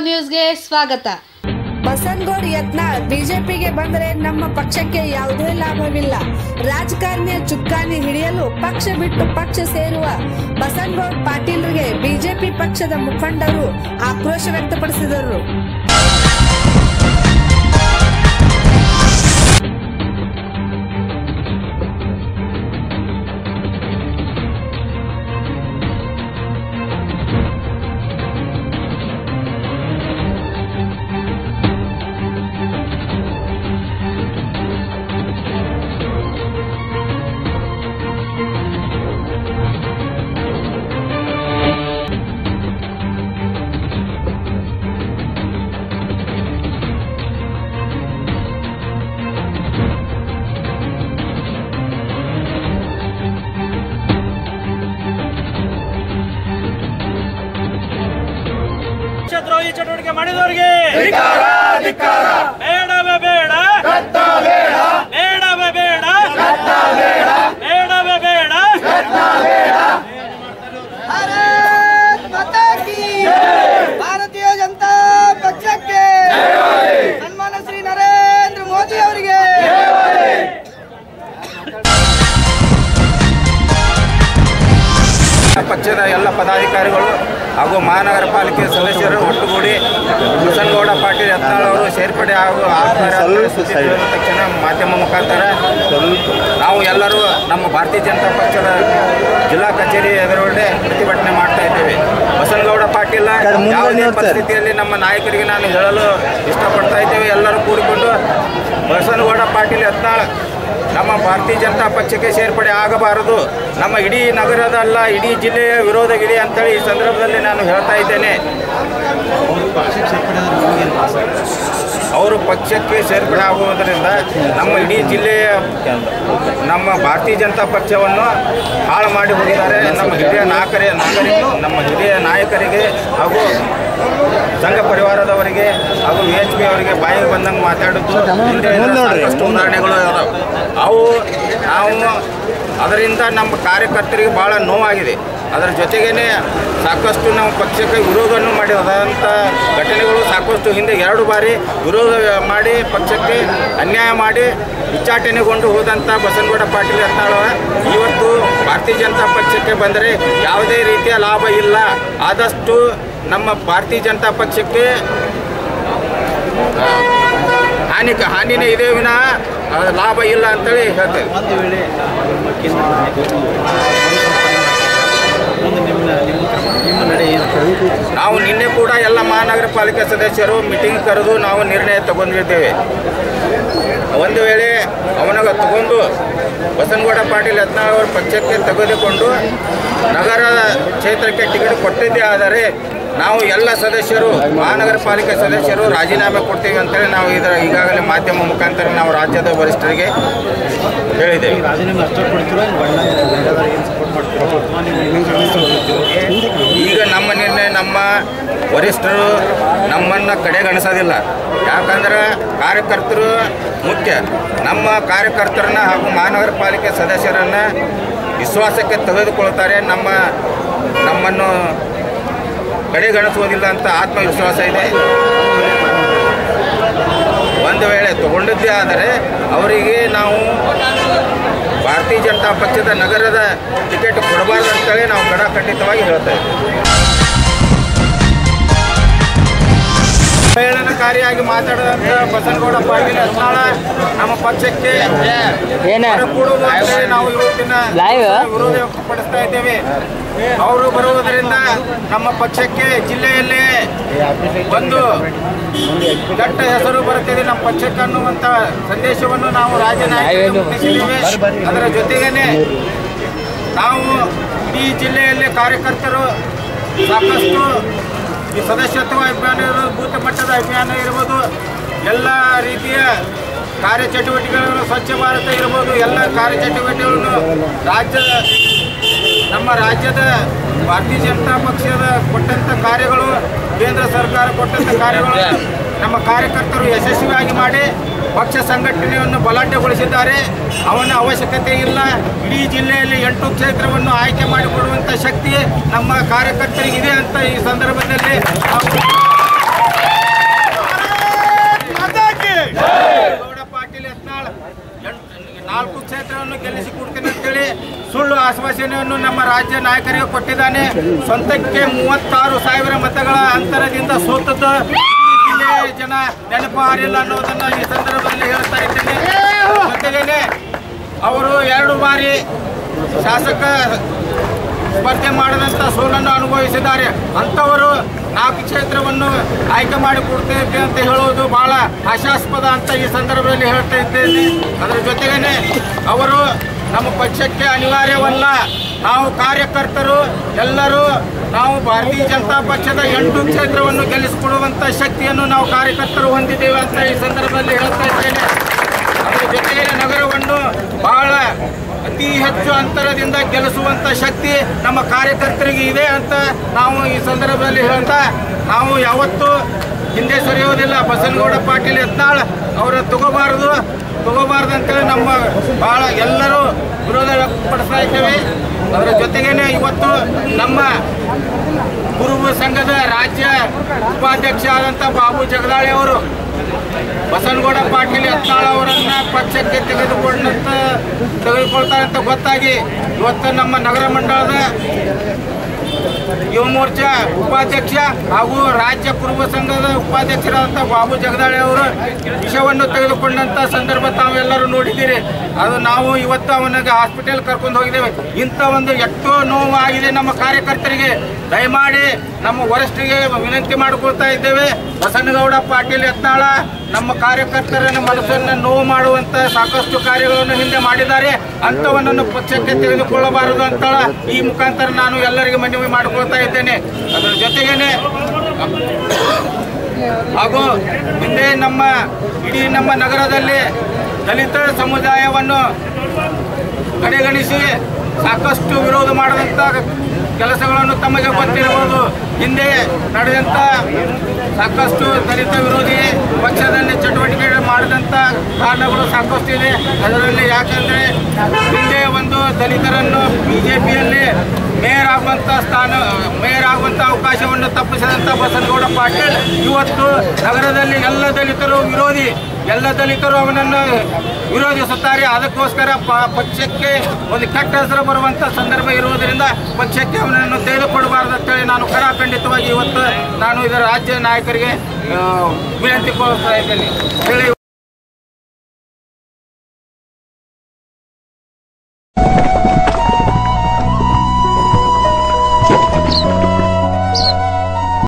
ನ್ಯೂಸ್ಗೆ ಸ್ವಾಗತ ಬಸನಗೌಡ ಯತ್ನಾಳ್ ಬಿಜೆಪಿಗೆ ಬಂದರೆ ನಮ್ಮ ಪಕ್ಷಕ್ಕೆ ಯಾವುದೇ ಲಾಭವಿಲ್ಲ ರಾಜಕಾರಣಿಯ ಚುಕ್ಕಾಣಿ ಹಿಡಿಯಲು ಪಕ್ಷ ಬಿಟ್ಟು ಪಕ್ಷ ಸೇರುವ ಬಸನಗೌಡ ಪಾಟೀಲ್ರಿಗೆ ಬಿಜೆಪಿ ಪಕ್ಷದ ಮುಖಂಡರು ಆಕ್ರೋಶ ವ್ಯಕ್ತಪಡಿಸಿದರು ಪಕ್ಷದ್ರೋಹಿ ಚಟುವಟಿಕೆ ಮಾಡಿದವರಿಗೆ ಬೇಡವೇ ಬೇಡ ಬೇಡವೇ ಬೇಡ ಬೇಡವೇ ಬೇಡ ಭಾರತ್ ಮಾತಾ ಕಿ ಭಾರತೀಯ ಜನತಾ ಪಕ್ಷಕ್ಕೆ ಸನ್ಮಾನ ಶ್ರೀ ನರೇಂದ್ರ ಮೋದಿ ಅವರಿಗೆ ಪಕ್ಷದ ಎಲ್ಲ ಪದಾಧಿಕಾರಿಗಳು ಹಾಗೂ ಮಹಾನಗರ ಪಾಲಿಕೆ ಸದಸ್ಯರು ಒಟ್ಟುಗೂಡಿ ಬಸನಗೌಡ ಪಾಟೀಲ್ ಯತ್ನಾಳ್ ಅವರು ಸೇರ್ಪಡೆ ಹಾಗೂ ಆಗ್ತಾರೆ ಅಂತ ಸುದ್ದಿ ತಿಳಿದ ತಕ್ಷಣ ಮಾಧ್ಯಮ ಮುಖಾಂತರ ನಾವು ಎಲ್ಲರೂ ನಮ್ಮ ಭಾರತೀಯ ಜನತಾ ಪಕ್ಷದ ಜಿಲ್ಲಾ ಕಚೇರಿ ಎದುರುಗಡೆ ಪ್ರತಿಭಟನೆ ಮಾಡ್ತಾ ಇದ್ದೇವೆ ಬಸನಗೌಡ ಪಾಟೀಲ್ ಯಾವುದೇ ಪರಿಸ್ಥಿತಿಯಲ್ಲಿ ನಮ್ಮ ನಾಯಕರಿಗೆ ನಾನು ಹೇಳಲು ಇಷ್ಟಪಡ್ತಾ ಇದ್ದೇವೆ ಎಲ್ಲರೂ ಕೂಡಿಕೊಂಡು ಬಸನಗೌಡ ಪಾಟೀಲ್ ಯತ್ನಾಳ್ ನಮ್ಮ ಭಾರತೀಯ ಜನತಾ ಪಕ್ಷಕ್ಕೆ ಸೇರ್ಪಡೆ ಆಗಬಾರದು ನಮ್ಮ ಇಡೀ ನಗರದಲ್ಲ ಇಡೀ ಜಿಲ್ಲೆಯ ವಿರೋಧವಿದೆ ಅಂತೇಳಿ ಈ ಸಂದರ್ಭದಲ್ಲಿ ನಾನು ಹೇಳ್ತಾ ಇದ್ದೇನೆ ಅವರು ಪಕ್ಷಕ್ಕೆ ಸೇರ್ಪಡೆ ಆಗುವುದರಿಂದ ನಮ್ಮ ಇಡೀ ಜಿಲ್ಲೆಯ ನಮ್ಮ ಭಾರತೀಯ ಜನತಾ ಪಕ್ಷವನ್ನು ಹಾಳು ಮಾಡಿ ಹೋಗಿದ್ದಾರೆ ನಮ್ಮ ಹಿರಿಯ ನಾಯಕರೇ ನಾಗರಿಕರು ನಮ್ಮ ಹಿರಿಯ ನಾಯಕರಿಗೆ ಹಾಗೂ ಸಂಘ ಪರಿವಾರದವರಿಗೆ ಹಾಗೂ ವಿ ಎಚ್ ಪಿ ಅವರಿಗೆ ಬಾಯಿಗೆ ಬಂದಂಗೆ ಮಾತಾಡೋದು ಹಿಂದೆ ಸಾಕಷ್ಟು ಉದಾಹರಣೆಗಳು ಇದಾವೆ ಅವು ನಾವು ಅದರಿಂದ ನಮ್ಮ ಕಾರ್ಯಕರ್ತರಿಗೆ ಭಾಳ ನೋವಾಗಿದೆ ಅದರ ಜೊತೆಗೇ ಸಾಕಷ್ಟು ನಾವು ಪಕ್ಷಕ್ಕೆ ವಿರೋಧವನ್ನು ಮಾಡಿದಂಥ ಘಟನೆಗಳು ಸಾಕಷ್ಟು ಹಿಂದೆ ಎರಡು ಬಾರಿ ವಿರೋಧ ಮಾಡಿ ಪಕ್ಷಕ್ಕೆ ಅನ್ಯಾಯ ಮಾಡಿ ಉಚ್ಚಾಟನೆಗೊಂಡು ಹೋದಂಥ ಬಸನಗೌಡ ಪಾಟೀಲ್ ಯತ್ನಾಳ ಇವತ್ತು ಭಾರತೀಯ ಜನತಾ ಪಕ್ಷಕ್ಕೆ ಬಂದರೆ ಯಾವುದೇ ರೀತಿಯ ಲಾಭ ಇಲ್ಲ ಆದಷ್ಟು ನಮ್ಮ ಭಾರತೀಯ ಜನತಾ ಪಕ್ಷಕ್ಕೆ ಹಾನಿ ಹಾನಿನೇ ಇದೆ ವಿನಃ ಆ, ಲಾಭ ಇಲ್ಲ ಅಂತೇಳಿ ಹೇಳ್ತೇವೆ ಒಂದು ವೇಳೆ ಪಕ್ಷಕ್ಕೆ ಮುಂದೆ ನಿಮ್ಮ ನಿಮ್ಮ ಕ್ರಮ ನಿಮ್ಮ ನಡೆ ಏನು ನಾವು ನಿನ್ನೆ ಕೂಡ ಎಲ್ಲ ಮಹಾನಗರ ಪಾಲಿಕೆ ಸದಸ್ಯರು ಮೀಟಿಂಗ್ ಕರೆದು ನಾವು ನಿರ್ಣಯ ತಗೊಂಡಿದ್ದೇವೆ ಒಂದು ವೇಳೆ ಅವನಾಗ ತಗೊಂಡು ಬಸನಗೌಡ ಪಾಟೀಲ್ ಯತ್ನಾಳ್ ಅವರ ಪಕ್ಷಕ್ಕೆ ತೆಗೆದುಕೊಂಡು ನಗರ ಕ್ಷೇತ್ರಕ್ಕೆ ಟಿಕೆಟ್ ಕೊಟ್ಟಿದ್ದೇ ಆದರೆ ನಾವು ಎಲ್ಲ ಸದಸ್ಯರು ಮಹಾನಗರ ಪಾಲಿಕೆ ಸದಸ್ಯರು ರಾಜೀನಾಮೆ ಕೊಡ್ತೀವಿ ಅಂತೇಳಿ ನಾವು ಇದರ ಈಗಾಗಲೇ ಮಾಧ್ಯಮ ಮುಖಾಂತರ ನಾವು ರಾಜ್ಯದ ವರಿಷ್ಠರಿಗೆ ಹೇಳಿದ್ದೇವೆ ರಾಜೀನಾಮೆ ಅಷ್ಟೇ ಕೊಡ್ತೀರೋ ಏನು ಬಣ್ಣ ಬೇರೆದವರಿಗೆ ಸಪೋರ್ಟ್ ಮಾಡ್ತೀರೋ ಅಥವಾ ನೀವು ಇನ್ನೊಂದು ಕಾಂಗ್ರೆಸ್ ಈಗ ನಮ್ಮ ನಿರ್ಣಯ ನಮ್ಮ ವರಿಷ್ಠರು ನಮ್ಮನ್ನು ಕಡೆಗಣಿಸೋದಿಲ್ಲ ಯಾಕಂದ್ರೆ ಕಾರ್ಯಕರ್ತರು ಮುಖ್ಯ ನಮ್ಮ ಕಾರ್ಯಕರ್ತರನ್ನ ಹಾಗೂ ಮಹಾನಗರ ಪಾಲಿಕೆ ಸದಸ್ಯರನ್ನು ವಿಶ್ವಾಸಕ್ಕೆ ತೆಗೆದುಕೊಳ್ತಾರೆ ನಮ್ಮ ನಮ್ಮನ್ನು ಕಡೆಗಣಿಸುವುದಿಲ್ಲ ಅಂತ ಆತ್ಮವಿಶ್ವಾಸ ಇದೆ ಒಂದು ವೇಳೆ ತಗೊಂಡಿದ್ದೇ ಆದರೆ ಅವರಿಗೆ ನಾವು ಭಾರತೀಯ ಜನತಾ ಪಕ್ಷದ ನಗರದ ಟಿಕೆಟ್ ಕೊಡಬಾರ್ದು ಅಂತೇಳಿ ನಾವು ಖಡಾಖಂಡಿತವಾಗಿ ಹೇಳ್ತಾ ಇದ್ದೀವಿ ಪರಿಣಾಮಕಾರಿಯಾಗಿ ಮಾತಾಡಿದಂಥ ಬಸನಗೌಡ ಪಾಟೀಲ್ ಯತ್ನಾಳ ನಮ್ಮ ಪಕ್ಷಕ್ಕೆ ಕೊಡುವುದು ಅಂತೇಳಿ ನಾವು ಇವತ್ತಿನ ವಿರೋಧ ವ್ಯಕ್ತಪಡಿಸ್ತಾ ಇದ್ದೇವೆ ಅವರು ಬರುವುದರಿಂದ ನಮ್ಮ ಪಕ್ಷಕ್ಕೆ ಜಿಲ್ಲೆಯಲ್ಲಿ ಒಂದು ಕೆಟ್ಟ ಹೆಸರು ಬರುತ್ತದೆ ನಮ್ಮ ಪಕ್ಷಕ್ಕೆ ಅನ್ನುವಂಥ ಸಂದೇಶವನ್ನು ನಾವು ರಾಜ್ಯ ನಾಯಕರಿಗೆ ಮುಟ್ಟಿಸಿದ್ದೇವೆ ಅದರ ಜೊತೆಗೇನೆ ನಾವು ಈ ಜಿಲ್ಲೆಯಲ್ಲಿ ಕಾರ್ಯಕರ್ತರು ಸಾಕಷ್ಟು ಈ ಸದಸ್ಯತ್ವ ಅಭಿಯಾನ ಇರ್ಬೋದು ಬೂತ್ ಮಟ್ಟದ ಅಭಿಯಾನ ಇರ್ಬೋದು ಎಲ್ಲ ರೀತಿಯ ಕಾರ್ಯಚಟುವಟಿಕೆಗಳನ್ನು ಸ್ವಚ್ಛ ಭಾರತ ಇರ್ಬೋದು ಎಲ್ಲ ಕಾರ್ಯಚಟುವಟಿಕೆಗಳನ್ನು ರಾಜ್ಯದ ನಮ್ಮ ರಾಜ್ಯದ ಭಾರತೀಯ ಜನತಾ ಪಕ್ಷದ ಕೊಟ್ಟಂಥ ಕಾರ್ಯಗಳು ಕೇಂದ್ರ ಸರ್ಕಾರ ಕೊಟ್ಟಂಥ ಕಾರ್ಯಗಳು ನಮ್ಮ ಕಾರ್ಯಕರ್ತರು ಯಶಸ್ವಿಯಾಗಿ ಮಾಡಿ ಪಕ್ಷ ಸಂಘಟನೆಯನ್ನು ಬಲಾಢ್ಯಗೊಳಿಸಿದ್ದಾರೆ ಅವನ ಅವಶ್ಯಕತೆ ಇಲ್ಲ ಇಡೀ ಜಿಲ್ಲೆಯಲ್ಲಿ ಎಂಟು ಕ್ಷೇತ್ರವನ್ನು ಆಯ್ಕೆ ಮಾಡಿಕೊಡುವಂಥ ಶಕ್ತಿ ನಮ್ಮ ಕಾರ್ಯಕರ್ತರಿಗಿದೆ ಅಂತ ಈ ಸಂದರ್ಭದಲ್ಲಿ ನಾವು ನಾಲ್ಕು ಕ್ಷೇತ್ರವನ್ನು ಗೆಲ್ಲಿಸಿ ಕೊಡ್ತೀನಿ ಅಂತೇಳಿ ಸುಳ್ಳು ಆಶ್ವಾಸನೆಯನ್ನು ನಮ್ಮ ರಾಜ್ಯ ನಾಯಕರಿಗೆ ಕೊಟ್ಟಿದ್ದಾನೆ ಸ್ವಂತಕ್ಕೆ ಮೂವತ್ತಾರು ಸಾವಿರ ಮತಗಳ ಅಂತರದಿಂದ ಸೋತದ್ದು ಇಲ್ಲೇ ಜನ ನೆನಪು ಹಾರಿಲ್ಲ ಅನ್ನೋದನ್ನ ಈ ಸಂದರ್ಭದಲ್ಲಿ ಹೇಳ್ತಾ ಇದ್ದೇನೆ ಜೊತೆಗೇನೆ ಅವರು ಎರಡು ಬಾರಿ ಶಾಸಕ ಸ್ಪರ್ಧೆ ಮಾಡದಂತ ಸೋಲನ್ನು ಅನುಭವಿಸಿದ್ದಾರೆ ಅಂಥವರು ನಾಲ್ಕು ಕ್ಷೇತ್ರವನ್ನು ಆಯ್ಕೆ ಮಾಡಿ ಕೊಡ್ತೇವೆ ಅಂತ ಹೇಳುವುದು ಬಹಳ ಹಾಸ್ಯಾಸ್ಪದ ಅಂತ ಈ ಸಂದರ್ಭದಲ್ಲಿ ಹೇಳ್ತಾ ಇದ್ದೇನೆ ಅದರ ಜೊತೆಗೇನೆ ಅವರು ನಮ್ಮ ಪಕ್ಷಕ್ಕೆ ಅನಿವಾರ್ಯವಲ್ಲ ನಾವು ಕಾರ್ಯಕರ್ತರು ಎಲ್ಲರೂ ನಾವು ಭಾರತೀಯ ಜನತಾ ಪಕ್ಷದ ಎಂಟು ಕ್ಷೇತ್ರವನ್ನು ಗೆಲ್ಲಿಸಿಕೊಡುವಂತ ಶಕ್ತಿಯನ್ನು ನಾವು ಕಾರ್ಯಕರ್ತರು ಹೊಂದಿದ್ದೇವೆ ಅಂತ ಈ ಸಂದರ್ಭದಲ್ಲಿ ಹೇಳ್ತಾ ಇದ್ದೇನೆ ಅದರ ಜೊತೆಗೆ ನಗರವನ್ನು ಬಹಳ ಅತಿ ಹೆಚ್ಚು ಅಂತರದಿಂದ ಗೆಲ್ಲಿಸುವಂತ ಶಕ್ತಿ ನಮ್ಮ ಕಾರ್ಯಕರ್ತರಿಗೆ ಇದೆ ಅಂತ ನಾವು ಈ ಸಂದರ್ಭದಲ್ಲಿ ಹೇಳ್ತಾ ನಾವು ಯಾವತ್ತೂ ಹಿಂದೆ ಸರಿಯೋದಿಲ್ಲ ಬಸನಗೌಡ ಪಾಟೀಲ್ ಯತ್ನಾಳ್ ಅವರ ತಗೋಬಾರದು ತಗೋಬಾರ್ದು ಅಂತೇಳಿ ನಮ್ಮ ಬಹಳ ಎಲ್ಲರೂ ವಿರೋಧ ವ್ಯಕ್ತಪಡಿಸ್ತಾ ಇದ್ದೇವೆ ಅದರ ಜೊತೆಗೇನೆ ಇವತ್ತು ನಮ್ಮ ಕುರುಬ ಸಂಘದ ರಾಜ್ಯ ಉಪಾಧ್ಯಕ್ಷ ಆದಂಥ ಬಾಬು ಜಗದಾಳಿ ಅವರು ಬಸನಗೌಡ ಪಾಟೀಲ್ ಯತ್ನಾಳ್ ಅವರನ್ನ ಪಕ್ಷಕ್ಕೆ ತೆಗೆದುಕೊಂಡಂತ ತೆಗೆದುಕೊಳ್ತಾರೆ ಅಂತ ಗೊತ್ತಾಗಿ ಇವತ್ತು ನಮ್ಮ ನಗರ ಮಂಡಳದ ಯುವ ಮೋರ್ಚಾ ಉಪಾಧ್ಯಕ್ಷ ಹಾಗೂ ರಾಜ್ಯ ಕುರುಬ ಸಂಘದ ಉಪಾಧ್ಯಕ್ಷರಾದಂಥ ಬಾಬು ಜಗದಾಳಿ ಅವರು ವಿಷವನ್ನು ತೆಗೆದುಕೊಂಡಂತ ಸಂದರ್ಭ ತಾವೆಲ್ಲರೂ ನೋಡಿದ್ದೀರಿ ಅದು ನಾವು ಇವತ್ತು ಅವನಿಗೆ ಹಾಸ್ಪಿಟಲ್ ಕರ್ಕೊಂಡು ಹೋಗಿದ್ದೇವೆ ಇಂಥ ಒಂದು ಎಷ್ಟೋ ನೋವು ಆಗಿದೆ ನಮ್ಮ ಕಾರ್ಯಕರ್ತರಿಗೆ ದಯಮಾಡಿ ನಮ್ಮ ವರಿಷ್ಠರಿಗೆ ವಿನಂತಿ ಮಾಡಿಕೊಳ್ತಾ ಇದ್ದೇವೆ ಬಸನಗೌಡ ಪಾಟೀಲ್ ಯತ್ನಾಳ ನಮ್ಮ ಕಾರ್ಯಕರ್ತರನ್ನ ಮನಸ್ಸನ್ನು ನೋವು ಮಾಡುವಂತ ಸಾಕಷ್ಟು ಕಾರ್ಯಗಳನ್ನು ಹಿಂದೆ ಮಾಡಿದ್ದಾರೆ ಅಂಥವನ್ನನ್ನು ಪಕ್ಷಕ್ಕೆ ತೆಗೆದುಕೊಳ್ಳಬಾರದು ಅಂತ ಈ ಮುಖಾಂತರ ನಾನು ಎಲ್ಲರಿಗೆ ಮನವಿ ಮಾಡಿಕೊಳ್ತಾ ಇದ್ದೇನೆ ಅದರ ಜೊತೆಗೇನೆ ಹಾಗೂ ಹಿಂದೆ ನಮ್ಮ ಇಡೀ ನಮ್ಮ ನಗರದಲ್ಲಿ ದಲಿತ ಸಮುದಾಯವನ್ನು ಕಡೆಗಣಿಸಿ ಸಾಕಷ್ಟು ವಿರೋಧ ಮಾಡಿದಂಥ ಕೆಲಸಗಳನ್ನು ತಮಗೆ ಗೊತ್ತಿರಬಹುದು ಹಿಂದೆ ನಡೆದಂಥ ಸಾಕಷ್ಟು ದಲಿತ ವಿರೋಧಿ ಪಕ್ಷದಲ್ಲಿ ಚಟುವಟಿಕೆ ಮಾಡಿದಂಥ ಕಾರಣಗಳು ಸಾಕಷ್ಟು ಇದೆ ಅದರಲ್ಲಿ ಯಾಕಂದ್ರೆ ಹಿಂದೆ ಒಂದು ದಲಿತರನ್ನು ಬಿಜೆಪಿಯಲ್ಲಿ ಮೇಯರ್ ಆಗುವಂತ ಸ್ಥಾನ ಮೇಯರ್ ಆಗುವಂತ ಅವಕಾಶವನ್ನು ತಪ್ಪಿಸಿದಂತ ಬಸನಗೌಡ ಪಾಟೀಲ್ ಇವತ್ತು ನಗರದಲ್ಲಿ ಎಲ್ಲ ದಲಿತರು ವಿರೋಧಿ ಎಲ್ಲ ದಲಿತರು ಅವನನ್ನು ವಿರೋಧಿಸುತ್ತಾರೆ ಅದಕ್ಕೋಸ್ಕರ ಪ- ಪಕ್ಷಕ್ಕೆ ಒಂದು ಕೆಟ್ಟ ಹೆಸರು ಬರುವಂತ ಸಂದರ್ಭ ಇರುವುದರಿಂದ ಪಕ್ಷಕ್ಕೆ ಅವನನ್ನು ತೆಗೆದುಕೊಡಬಾರದು ಅಂತೇಳಿ ನಾನು ಖಡಾಖಂಡಿತವಾಗಿ ಇವತ್ತು ನಾನು ಇದರ ರಾಜ್ಯ ನಾಯಕರಿಗೆ ಆ, ವಿನಂತಿ ಕೊಡ್ತಾ ಇದ್ದೇನೆ ಹೇಳಿ Thank